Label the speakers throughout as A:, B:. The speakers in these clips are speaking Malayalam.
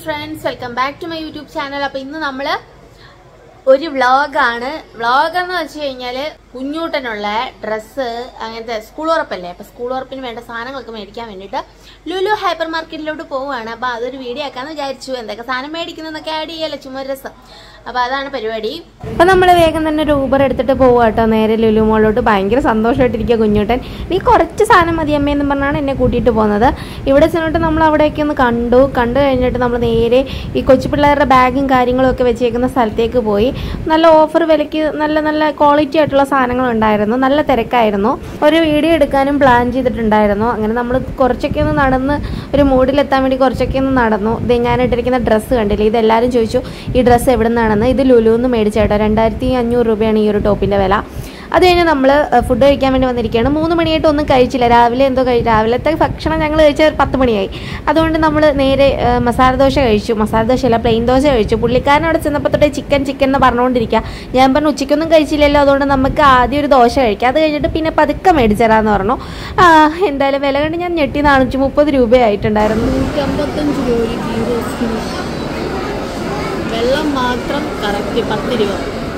A: Friends welcome back to my YouTube channel അപ്പൊ ഇന്ന് നമ്മള് ഒരു വ്ളോഗാണ് വ്ളോഗ് എന്ന് വെച്ച് കഴിഞ്ഞാല് കുഞ്ഞൂട്ടനുള്ള ഡ്രസ്സ് അങ്ങനത്തെ സ്കൂൾ ഉറപ്പല്ലേ അപ്പൊ സ്കൂൾ ഉറപ്പിന് വേണ്ട സാധനങ്ങളൊക്കെ മേടിക്കാൻ വേണ്ടിയിട്ട് ലുലു ഹൈപ്പർ മാർക്കറ്റിലോട്ട് പോവുകയാണ് അപ്പൊ അതൊരു വീഡിയോ ആക്കാന്ന് വിചാരിച്ചു എന്തൊക്കെ സാധനം മേടിക്കുന്നതൊക്കെ ആഡ് ചെയ്യല്ലോ ചുമ്മാ ഒരു രസം അപ്പൊ അതാണ് പരിപാടി
B: അപ്പൊ നമ്മൾ വേഗം തന്നെ ഒരു ഊബർ എടുത്തിട്ട് പോവാ കേട്ടോ നേരെ ലുലു മോളിലോട്ട് ഭയങ്കര സന്തോഷമായിട്ടിരിക്കുക കുഞ്ഞുട്ടൻ നീ കുറച്ച് സാധനം മതി അമ്മയെന്ന് പറഞ്ഞാണ് എന്നെ കൂട്ടിയിട്ട് പോകുന്നത് ഇവിടെ ചെന്നിട്ട് നമ്മൾ അവിടെയൊക്കെ ഒന്ന് കണ്ടു കണ്ടു കഴിഞ്ഞിട്ട് നമ്മൾ നേരെ ഈ കൊച്ചു പിള്ളേരുടെ ബാഗും കാര്യങ്ങളും ഒക്കെ വെച്ചേക്കുന്ന സ്ഥലത്തേക്ക് പോയി നല്ല ഓഫർ വിലയ്ക്ക് നല്ല നല്ല ക്വാളിറ്റി ആയിട്ടുള്ള സാധനങ്ങൾ ഉണ്ടായിരുന്നു നല്ല തിരക്കായിരുന്നു ഒരു വീഡിയോ എടുക്കാനും പ്ലാൻ ചെയ്തിട്ടുണ്ടായിരുന്നു അങ്ങനെ നമ്മൾ കുറച്ചൊക്കെ ഒന്ന് നടന്ന് ഒരു മൂഡിലെത്താൻ വേണ്ടി കുറച്ചൊക്കെ ഒന്ന് നടന്നു ഇത് ഞാനിട്ടിരിക്കുന്ന ഡ്രസ്സ് കണ്ടില്ലേ ഇതെല്ലാവരും ചോദിച്ചു ഈ ഡ്രസ്സ് എവിടെ നിന്നാണെന്ന് ഇത് ലുലുന്ന് മേടിച്ചേട്ടോ രണ്ടായിരത്തി അഞ്ഞൂറ് രൂപയാണ് ഈ ഒരു ടോപ്പിൻ്റെ വില അത് കഴിഞ്ഞ് നമ്മൾ ഫുഡ് കഴിക്കാൻ വേണ്ടി വന്നിരിക്കുകയാണ് മൂന്ന് മണിയായിട്ട് ഒന്നും കഴിച്ചില്ല രാവിലെ എന്തോ കഴി രാവിലത്തെ ഭക്ഷണം ഞങ്ങൾ കഴിച്ച പത്ത് മണിയായി അതുകൊണ്ട് നമ്മൾ നേരെ ആ, മസാല ദോശ കഴിച്ചു മസാല ദോശ അല്ല പ്ലെയിൻ ദോശ കഴിച്ചു പുള്ളിക്കാരൻ അവിടെ ചെന്നപ്പോൾ തൊട്ടേ ചിക്കൻ ചിക്കൻ എന്ന് പറഞ്ഞുകൊണ്ടിരിക്കുക ഞാൻ പറഞ്ഞു ഉച്ചയ്ക്കൊന്നും കഴിച്ചില്ലല്ലോ അതുകൊണ്ട് നമുക്ക് ആദ്യം ഒരു ദോശ കഴിക്കാം അത് കഴിഞ്ഞിട്ട് പിന്നെ പതുക്കെ മേടിച്ചരാന്ന് പറഞ്ഞു ആ, എന്തായാലും വില കണ്ട് ഞാൻ ഞെട്ടി നാനൂറ്റി മുപ്പത് രൂപയായിട്ടുണ്ടായിരുന്നു
A: നൂറ്റമ്പത്തഞ്ച് രൂപ ഒരു ഗീ റോസ്റ്റിന് വെള്ളം മാത്രം കറക്റ്റ് പത്ത് രൂപ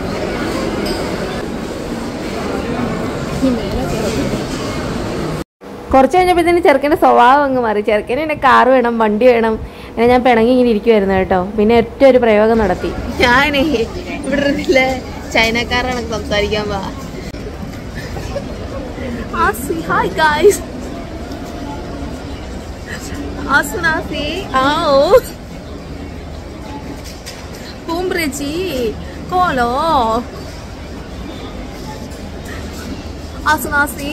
B: കുറച്ച് കഴിഞ്ഞപ്പോഴത്തേന് ചെറുക്കൻ്റെ സ്വഭാവം അങ്ങ് മാറി ചെറുക്കന് എന്നെ കാറ് വേണം വണ്ടി വേണം അങ്ങനെ ഞാൻ പിണങ്ങി ഇങ്ങനെ ഇരിക്കുമായിരുന്നു കേട്ടോ പിന്നെ ഒറ്റ ഒരു പ്രയോഗം നടത്തി
A: ഞാനേ ഇവിടെ ഇരുന്നില്ല ചൈനക്കാരാണ് സംസാരിക്കാൻ വാ ആസി ഹായ് ഗായ്സ് ആസുനാസി ആओ കുംബ്രിച്ചി കോലോ ആസുനാസി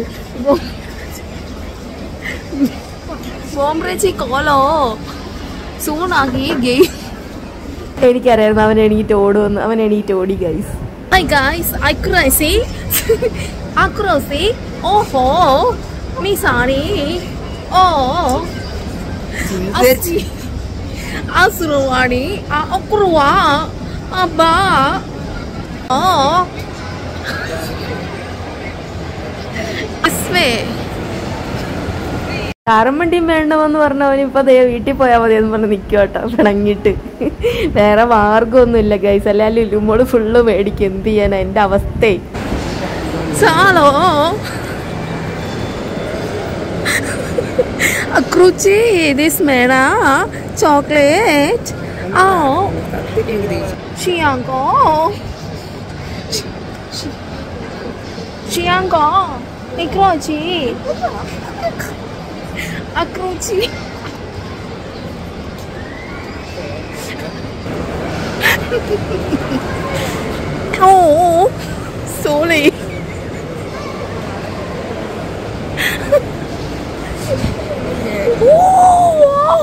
A: ബോംബ്രച്ചി കോലോ സൂണാകി ഗെയ്
B: എനിക്കറിയായിരുന്നു അവൻ എണീറ്റ് ഓടുമെന്ന് അവൻ എണീറ്റ് ഓടി guys
A: Hi guys, accuracy. accuracy. Oho. Me sorry. Oh. Asri. Asruwani. Akruwa. Abba. Oh. Asme.
B: കാറും വണ്ടിയും വേണ്ടെന്ന് പറഞ്ഞവൻ ഇപ്പൊ ദേ വീട്ടിൽ പോയാൽ മതി എന്ന് പറഞ്ഞ് നിൽക്കും കേട്ടോ പിണങ്ങിട്ട് വേറെ മാർഗമൊന്നുമില്ല ഗൈസ് അല്ല ലുലുമോള് ഫുള്ള് മേടിക്കും എന്ത് ചെയ്യാനാ എൻ്റെ അവസ്ഥയെ
A: Salo. Akruchi. This mera chocolate. Oh. Chiango. Chiango. Ikrochi. Akruchi. Oh, sorry. Oh,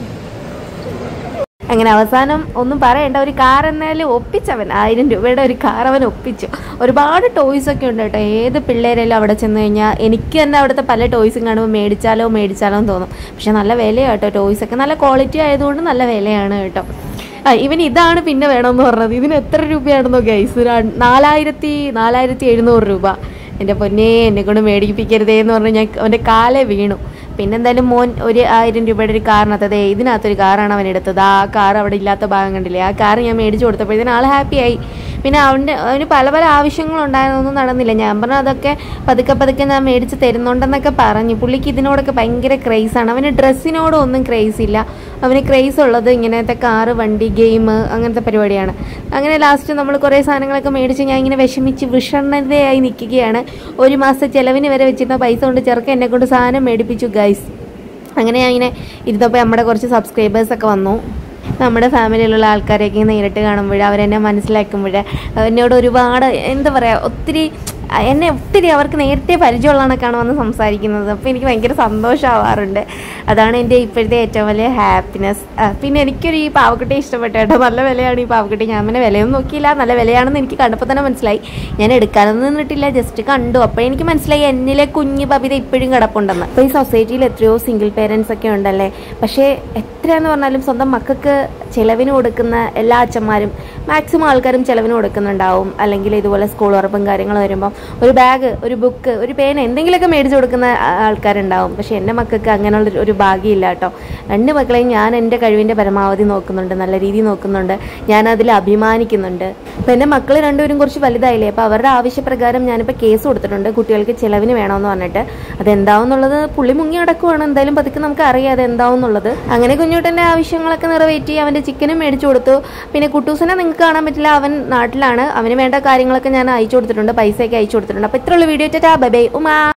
B: അങ്ങനെ അവസാനം ഒന്നും പറയണ്ട ഒരു കാർ എന്നാലും ഒപ്പിച്ചവൻ ആയിരം രൂപയുടെ ഒരു കാർ അവൻ ഒപ്പിച്ചു ഒരുപാട് ടോയ്സ് ഒക്കെ ഉണ്ട് കേട്ടോ ഏത് പിള്ളേരെല്ലാം അവിടെ ചെന്ന് കഴിഞ്ഞാൽ എനിക്ക് തന്നെ അവിടുത്തെ പല ടോയ്സും കാണുമ്പോൾ മേടിച്ചാലോ മേടിച്ചാലോ എന്ന് തോന്നും പക്ഷെ നല്ല വിലയാണ് കേട്ടോ ടോയ്സ് ഒക്കെ നല്ല ക്വാളിറ്റി ആയതുകൊണ്ട് നല്ല വിലയാണ് കേട്ടോ ആ ഇവൻ ഇതാണ് പിന്നെ വേണമെന്ന് പറഞ്ഞത് ഇതിന് എത്ര രൂപയാണെന്നോ ഗൈസ് നാലായിരത്തി നാലായിരത്തി എഴുന്നൂറ് രൂപ എൻ്റെ പൊന്നെ എന്നെ കൊണ്ട് മേടിപ്പിക്കരുതേ എന്ന് പറഞ്ഞ് ഞാൻ അവൻ്റെ കാലെ വീണു പിന്നെ എന്തായാലും മോൻ ഒരു ആയിരം രൂപയുടെ ഒരു കാറിനകത്ത് അതെ ഇതിനകത്തൊരു കാറാണ് അവൻ എടുത്തത് ആ കാർ അവിടെ ഇല്ലാത്ത ഭാഗം കണ്ടില്ലേ ആ കാർ ഞാൻ മേടിച്ചു കൊടുത്തപ്പോഴത്തേന് ആൾ ഹാപ്പിയായി പിന്നെ അവൻ്റെ അവന് പല പല ആവശ്യങ്ങളുണ്ടായിരുന്നൊന്നും നടന്നില്ല ഞാൻ പറഞ്ഞു അതൊക്കെ പതുക്കെ പതുക്കെ ഞാൻ മേടിച്ച് തരുന്നുണ്ടെന്നൊക്കെ പറഞ്ഞു പുള്ളിക്ക് ഇതിനോടൊക്കെ ഭയങ്കര ക്രേസാണ് അവന് ഡ്രസ്സിനോടും ഒന്നും ക്രേസ് ഇല്ല അവന് ക്രേസ് ഉള്ളത് ഇങ്ങനത്തെ കാറ് വണ്ടി ഗെയിം അങ്ങനത്തെ പരിപാടിയാണ് അങ്ങനെ ലാസ്റ്റ് നമ്മൾ കുറേ സാധനങ്ങളൊക്കെ മേടിച്ച് ഞാൻ ഇങ്ങനെ വിഷമിച്ച് വിഷണ്ണതയായി നിൽക്കുകയാണ് ഒരു മാസം ചിലവിന് വരെ വെച്ചിരുന്ന പൈസ കൊണ്ട് ചെറുക്ക എന്നെ കൊണ്ട് സാധനം മേടിപ്പിച്ചു ഗൈസ് അങ്ങനെ ഞാൻ ഇങ്ങനെ ഇരുന്നപ്പോൾ നമ്മുടെ കുറച്ച് സബ്സ്ക്രൈബേഴ്സൊക്കെ വന്നു നമ്മുടെ ഫാമിലിയിലുള്ള ആൾക്കാരെയൊക്കെ നേരിട്ട് കാണുമ്പോൾ അവരെന്നെ മനസ്സിലാക്കുമ്പോൾ എന്നോട് ഒരുപാട് എന്താ പറയുക ഒത്തിരി എന്നെ ഒത്തിരി അവർക്ക് നേരത്തെ പരിചയമുള്ളവണൊക്കെയാണ് വന്ന് സംസാരിക്കുന്നത് അപ്പോൾ എനിക്ക് ഭയങ്കര സന്തോഷമാവാറുണ്ട് അതാണ് എൻ്റെ ഇപ്പോഴത്തെ ഏറ്റവും വലിയ ഹാപ്പിനെസ് പിന്നെ എനിക്കൊരു ഈ പാവക്കുട്ടി ഇഷ്ടപ്പെട്ടു കേട്ടോ നല്ല വിലയാണ് ഈ പാവക്കുട്ടി ഞാൻ പിന്നെ വിലയൊന്നും നോക്കിയില്ല നല്ല വിലയാണെന്ന് എനിക്ക് കണ്ടപ്പോൾ തന്നെ മനസ്സിലായി ഞാൻ എടുക്കാനൊന്നും നിന്നിട്ടില്ല ജസ്റ്റ് കണ്ടു അപ്പോൾ എനിക്ക് മനസ്സിലായി എന്നിലെ കുഞ്ഞ് ബബിത ഇപ്പോഴും കിടപ്പുണ്ടെന്ന് അപ്പോൾ ഈ സൊസൈറ്റിയിൽ എത്രയോ സിംഗിൾ പേരൻസ് ഒക്കെ ഉണ്ടല്ലേ പക്ഷേ എത്രയാന്ന് പറഞ്ഞാലും സ്വന്തം മക്കൾക്ക് ചിലവിന് കൊടുക്കുന്ന എല്ലാ അച്ഛന്മാരും മാക്സിമം ആൾക്കാരും ചിലവിന് കൊടുക്കുന്നുണ്ടാവും അല്ലെങ്കിൽ ഇതുപോലെ സ്കൂൾ ഉറപ്പും കാര്യങ്ങളും വരുമ്പം ഒരു ബാഗ് ഒരു ബുക്ക് ഒരു പേന എന്തെങ്കിലുമൊക്കെ മേടിച്ച് കൊടുക്കുന്ന ആ- ആൾക്കാരുണ്ടാവും പക്ഷെ എൻ്റെ മക്കൾക്ക് അങ്ങനെയുള്ള ഒരു- ഒരു ഭാഗ്യമില്ല കേട്ടോ രണ്ട് മക്കളെയും ഞാൻ എൻ്റെ കഴിവിൻ്റെ പരമാവധി നോക്കുന്നുണ്ട് നല്ല രീതിയിൽ നോക്കുന്നുണ്ട് ഞാൻ അതിൽ അഭിമാനിക്കുന്നുണ്ട് അപ്പം എൻ്റെ മക്കൾ രണ്ടുപേരും കുറച്ച് വലുതായില്ലേ അപ്പോൾ അവരുടെ ആവശ്യപ്രകാരം ഞാനിപ്പോൾ കേസ് കൊടുത്തിട്ടുണ്ട് കുട്ടികൾക്ക് ചിലവിന് വേണമെന്ന് പറഞ്ഞിട്ട് അതെന്താവുന്നുള്ളത് പുള്ളി മുങ്ങി അടക്കുവാണ് എന്തായാലും പതുക്കെ നമുക്ക് അറിയാം അത് എന്താവുന്നുള്ളത് അങ്ങനെ കുഞ്ഞുട്ടൻ്റെ ആവശ്യങ്ങളൊക്കെ നിറവേറ്റി അവൻ്റെ ചിക്കനും മേടിച്ചു കൊടുത്തു പിന്നെ കുട്ടൂസിനെ നിങ്ങൾക്ക് കാണാൻ പറ്റില്ല അവൻ നാട്ടിലാണ് അവന് വേണ്ട കാര്യങ്ങളൊക്കെ ഞാൻ അയച്ചു കൊടുത്തിട്ടുണ്ട് പൈസയൊക്കെ അയച്ചു കൊടുത്തിട്ടുണ്ട് അപ്പോൾ ഇത്രയുള്ള വീഡിയോ ടാ ബൈ ബൈ ഉമാ